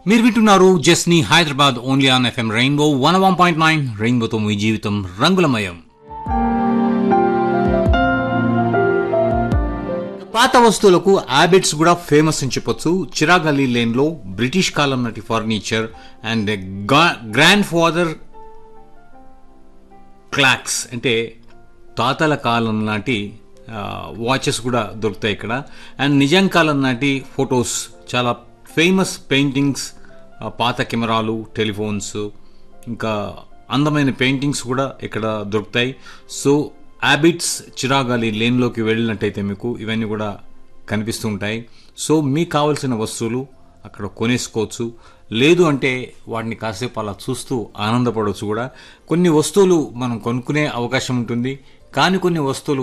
మీరు వింటున్నారు జస్ని Hyderabad only on FM rainbow one one point nine రెయిన్బోతో మీ జీవితం రంగులమయం పాత వస్తువులకు హ్యాబిట్స్ కూడా ఫేమస్ అని చెప్పొచ్చు చిరాగ్ అలీ లేన్ లో బ్రిటిష్ కాలం నాటి furniture and grandfather clocks అంటే తాతల కాలం నాటి వాచెస్ కూడా దొరుకుతాయి ఇక్కడ అండ్ నిజాం కాలం నాటి ఫొటోస్ చాలా ఫేమస్ పెయింటింగ్స్ పాత కెమెరాలు టెలిఫోన్స్ ఇంకా అందమైన పెయింటింగ్స్ కూడా ఇక్కడ దొరుకుతాయి సో హ్యాబిట్స్ చిరాగాలి లేన్లోకి వెళ్ళినట్టయితే మీకు ఇవన్నీ కూడా కనిపిస్తూ ఉంటాయి సో మీకు కావలసిన వస్తువులు అక్కడ కొనేసుకోవచ్చు లేదు అంటే వాటిని కాసేపు అలా చూస్తూ ఆనందపడవచ్చు కూడా కొన్ని వస్తువులు మనం కొనుక్కునే అవకాశం ఉంటుంది కానీ కొన్ని వస్తువులు